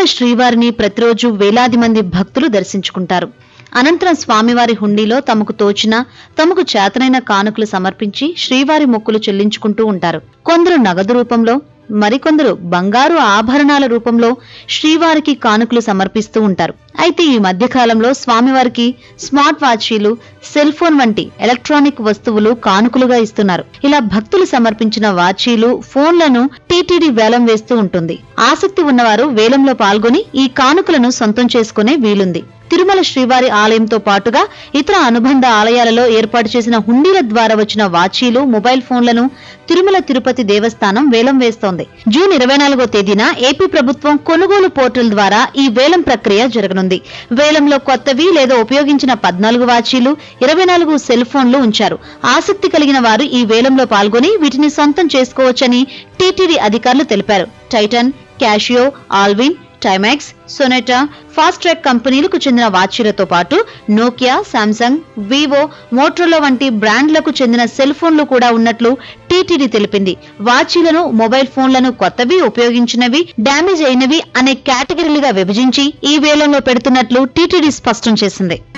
శ్రీవారిని ప్రతిరోజు వేలాది మంది భక్తులు దర్శించుకుంటారు అనంతరం స్వామివారి హుండీలో తమకు తోచిన తమకు చేతనైన కానుకలు సమర్పించి శ్రీవారి మొక్కులు చెల్లించుకుంటూ ఉంటారు కొందరు నగదు రూపంలో మరికొందరు బంగారు ఆభరణాల రూపంలో శ్రీవారికి కానుకలు సమర్పిస్తూ ఉంటారు అయితే ఈ మధ్య కాలంలో స్వామివారికి స్మార్ట్ వాచీలు సెల్ ఫోన్ వంటి ఎలక్ట్రానిక్ వస్తువులు కానుకలుగా ఇస్తున్నారు ఇలా భక్తులు సమర్పించిన వాచీలు ఫోన్లను టీటీడీ వేలం వేస్తూ ఉంటుంది ఆసక్తి ఉన్నవారు వేలంలో పాల్గొని ఈ కానుకలను సొంతం చేసుకునే వీలుంది తిరుమల శ్రీవారి ఆలయంతో పాటుగా ఇతర అనుబంధ ఆలయాలలో ఏర్పాటు చేసిన హుండీల ద్వారా వచ్చిన వాచీలు మొబైల్ ఫోన్లను తిరుమల తిరుపతి దేవస్థానం వేలం వేస్తోంది జూన్ ఇరవై నాలుగో తేదీన ఏపీ ప్రభుత్వం కొనుగోలు పోర్టల్ ద్వారా ఈ వేలం ప్రక్రియ జరగనుంది వేలంలో కొత్తవి లేదా ఉపయోగించిన పద్నాలుగు వాచీలు ఇరవై నాలుగు సెల్ ఫోన్లు ఉంచారు ఆసక్తి కలిగిన వారు ఈ వేలంలో పాల్గొని వీటిని సొంతం చేసుకోవచ్చని టీటీడీ అధికారులు తెలిపారు Titan Casio Allwyn Timex Sonata Fastrack కంపెనీలకు చెందిన వాచీలతో పాటు నోకియా శాంసంగ్ వివో మోట్రోలా వంటి బ్రాండ్లకు చెందిన సెల్ ఫోన్లు కూడా ఉన్నట్లు టీటీడీ తెలిపింది వాచీలను మొబైల్ ఫోన్లను కొత్తవి ఉపయోగించినవి డ్యామేజ్ అయినవి అనే కేటగిరీలుగా విభజించి ఈ వేలంలో పెడుతున్నట్లు టీటీడీ స్పష్టం చేసింది